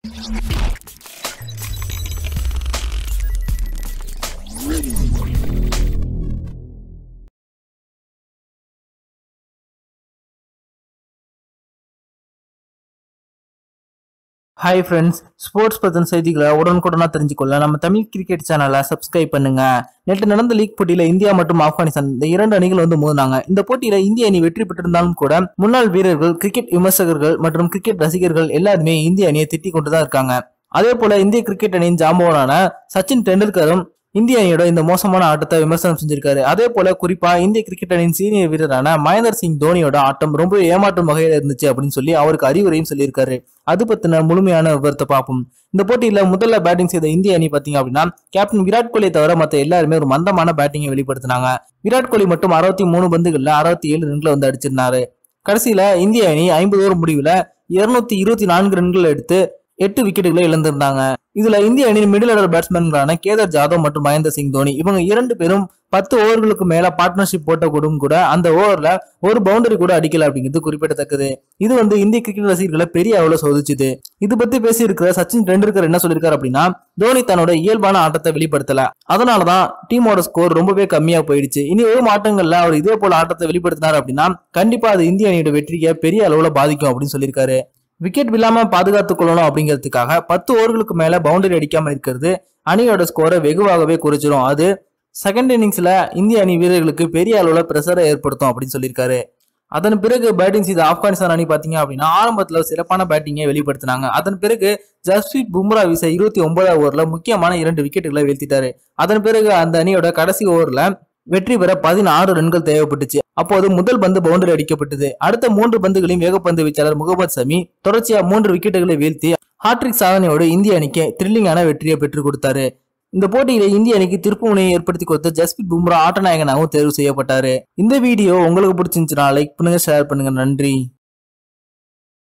hi friends sports பற்றின செய்திகளை உடனுக்குடனாக தெரிஞ்சுக்கொள்ள நம்ம தமிழ் கிரிக்கெட் சேனலை சப்ஸ்கிரைப் பண்ணுங்க நேற்று நடந்த லீக் போட்டியில இந்தியா மற்றும் ஆப்கானிஸ்தான் இந்த இரண்டு அணிகள் வந்து மோதினாங்க இந்த போட்டியில இந்திய அணி வெற்றி பெற்றிருந்தாலும் கூட முன்னாள் வீரர்கள் கிரிக்கெட் விமர்சகர்கள் மற்றும் கிரிக்கெட் ரசிகர்கள் எல்லாருமே இந்திய அணியை திட்டிக் கொண்டுதான் இருக்காங்க அதே போல இந்திய கிரிக்கெட் அணியின் ஜாம்பவானான சச்சின் டெண்டுல்கரும் இந்திய அணியோட இந்த மோசமான ஆட்டத்தை விமர்சனம் செஞ்சிருக்காரு அதே போல குறிப்பா இந்திய கிரிக்கெட் அணியின் சீனியர் வீரரான மகேந்தர் சிங் தோனியோட ஆட்டம் ரொம்ப ஏமாற்றும் வகையில இருந்துச்சு அப்படின்னு சொல்லி அவருக்கு அறிவுரையும் சொல்லியிருக்காரு அது பத்தின முழுமையான விவரத்தை பார்ப்போம் இந்த போட்டியில முதல்ல பேட்டிங் செய்த இந்திய அணி பாத்தீங்க அப்படின்னா கேப்டன் விராட் கோலியை தவிர மத்த எல்லாருமே ஒரு மந்தமான பேட்டிங்கை வெளிப்படுத்தினாங்க விராட் கோலி மட்டும் அறுபத்தி மூணு பந்துகள்ல அறுபத்தி ஏழு ரன்களை வந்து அடிச்சிருந்தாரு கடைசியில இந்திய அணி ஐம்பது ஓவர் முடிவுல இருநூத்தி இருபத்தி நான்கு ரன்கள் எடுத்து எட்டு விக்கெட்டுகளை இழந்திருந்தாங்க இதுல இந்திய அணியின் மிடில் ஆர்டர் பேட்ஸ்மேன்களான கேதர் ஜாதவ் மற்றும் மகேந்திர சிங் தோனி இவங்க இரண்டு பேரும் பத்து ஓவர்களுக்கு மேல பார்ட்னர்ஷிப் போட்ட கூடும் கூட அந்த ஓவர்ல ஒரு பவுண்டரி கூட அடிக்கல அப்படிங்கிறது குறிப்பிடத்தக்கது இது வந்து இந்திய கிரிக்கெட் ரசிகர்களை பெரிய அளவுல சோதிச்சுது இது பத்தி பேசி இருக்கிற சச்சின் டெண்டுல்கர் என்ன சொல்லியிருக்காரு அப்படின்னா தோனி தன்னோட இயல்பான ஆட்டத்தை வெளிப்படுத்தல அதனாலதான் டீமோட ஸ்கோர் ரொம்பவே கம்மியா போயிடுச்சு இனி வரும் ஆட்டங்கள்ல அவர் இதே போல ஆட்டத்தை வெளிப்படுத்தினார் அப்படின்னா கண்டிப்பா அது இந்திய அணியோட வெற்றியை பெரிய அளவுல பாதிக்கும் அப்படின்னு சொல்லியிருக்காரு விக்கெட் விழாம பாதுகாத்துக் கொள்ளணும் அப்படிங்கிறதுக்காக பத்து ஓவர்களுக்கு மேல பவுண்டரி அடிக்காம இருக்கிறது அணியோட ஸ்கோரை வெகுவாகவே குறைச்சிரும் அது செகண்ட் இன்னிங்ஸ்ல இந்திய அணி வீரர்களுக்கு பெரிய அளவுல பிரஷரை ஏற்படுத்தும் அப்படின்னு சொல்லியிருக்காரு அதன் பிறகு பேட்டிங் செய்த ஆப்கானிஸ்தான் அணி பாத்தீங்க அப்படின்னா ஆரம்பத்துல சிறப்பான பேட்டிங்கை வெளிப்படுத்தினாங்க அதன் பிறகு ஜஸ்பிரீத் பும்ரா வீச இருபத்தி ஒன்பதாவது ஓவர்ல முக்கியமான இரண்டு விக்கெட்டுகளை வீழ்த்திட்டாரு அதன் பிறகு அந்த அணியோட கடைசி ஓவர்ல வெற்றி பெற பதினாறு ரன்கள் தேவைப்பட்டுச்சு அப்போது முதல் பந்து பவுண்டரி அடிக்கப்பட்டது அடுத்த மூன்று பந்துகளையும் வேகப்பந்து வீச்சாளர் முகமது சமி தொடர்ச்சியா மூன்று விக்கெட்டுகளை வீழ்த்தி ஹாட்ரிக் சாதனையோடு இந்திய அணிக்கு த்ரில்லிங்கான வெற்றியை பெற்றுக் கொடுத்தாரு இந்த போட்டியில இந்திய அணிக்கு திருப்பு முனையை ஏற்படுத்தி கொடுத்த ஜஸ்பித் பும்ரா ஆட்டநாயகனாகவும் தேர்வு செய்யப்பட்டாரு இந்த வீடியோ உங்களுக்கு பிடிச்சிருந்துச்சுன்னா லைக் பண்ணுங்க ஷேர் பண்ணுங்க நன்றி